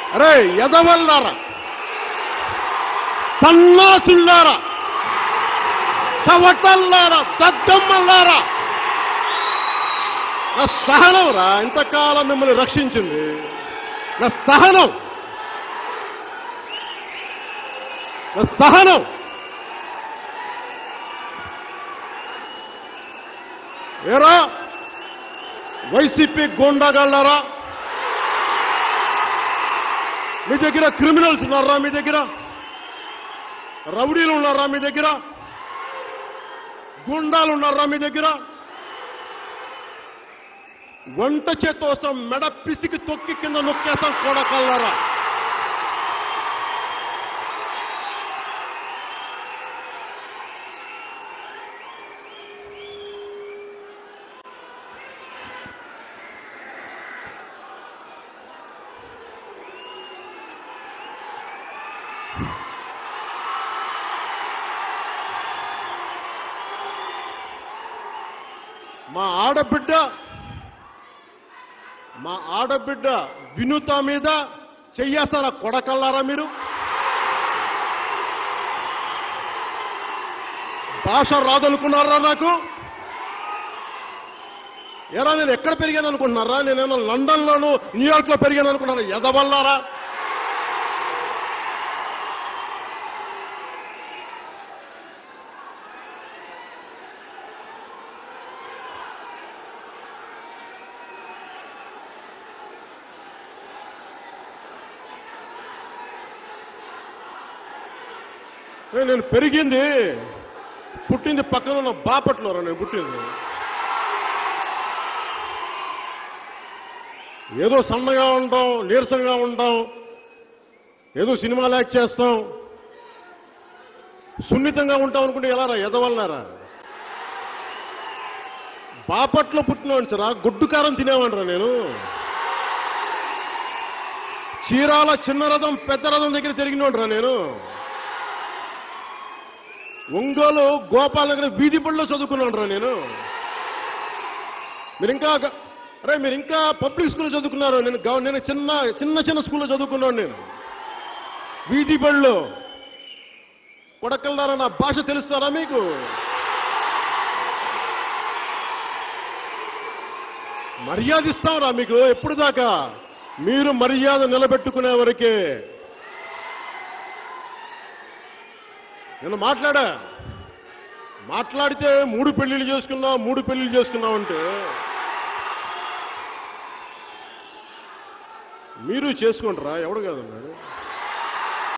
అరే ఎదవల్లారా సన్నాసుల్లారా చవటల్లారా దద్దమ్మల్లారా నా సహనం రా ఇంతకాలం మిమ్మల్ని రక్షించింది నా సహనం నా సహనం ఏరా వైసీపీ గోండాగాళ్ళారా మీ దగ్గర క్రిమినల్స్ ఉన్నారా మీ దగ్గర రౌడీలు ఉన్నారా మీ దగ్గర గుండాలు ఉన్నారా మీ దగ్గర వంట చేత్తో వస్తాం మెడ పిసికి తొక్కి కింద నొక్కేస్తాం కొడకల్లారా మా ఆడబిడ్డ మా ఆడబిడ్డ వినుత మీద చెయ్యేస్తారా కొడకల్లారా మీరు భాష రాదనుకున్నారా నాకు ఎరా నేను ఎక్కడ పెరిగాను అనుకుంటున్నారా నేనేమో లండన్ లోను న్యూయార్క్ లో పెరిగాను అనుకున్నారా ఎదవల్లారా ఏ, నేను పెరిగింది పుట్టింది పక్కన ఉన్న బాపట్లోరా నేను పుట్టింది ఏదో సన్నగా ఉంటాం నీరసంగా ఉంటాం ఏదో సినిమాలు యాక్ట్ చేస్తాం సున్నితంగా ఉంటాం అనుకుంటే ఎలా రా ఎదవల్లారా బాపట్లో పుట్టినవాడిని సరా గుడ్డు కారం తినేవాడిరా నేను చీరాల చిన్న రథం పెద్ద రథం దగ్గర తిరిగినోడ్రా నేను ఒంగోలు గోపాల్ నగర్ వీధి బడిలో చదువుకున్నాను నేను మీరు ఇంకా గ- అరే మీరు ఇంకా పబ్లిక్ స్కూల్లో చదువుకున్నారు నేను గవ- నేను చిన్న చిన్న చిన్న స్కూల్లో చదువుకున్నాను నేను వీధి బడిలో కొడకల్లారా నా భాష తెలుస్తారా మీకు మర్యాద ఇస్తాంరా మీకు ఎప్పుడు దాకా మీరు మర్యాద నిలబెట్టుకునే వరకే నేను మాట్లాడా మాట్లాడితే మూడు పెళ్లిళ్ళు చేసుకున్నావు మూడు పెళ్లిళ్ళు చేసుకున్నావు అంటే మీరు చేసుకుంటారా ఎవడు కాదన్నాడు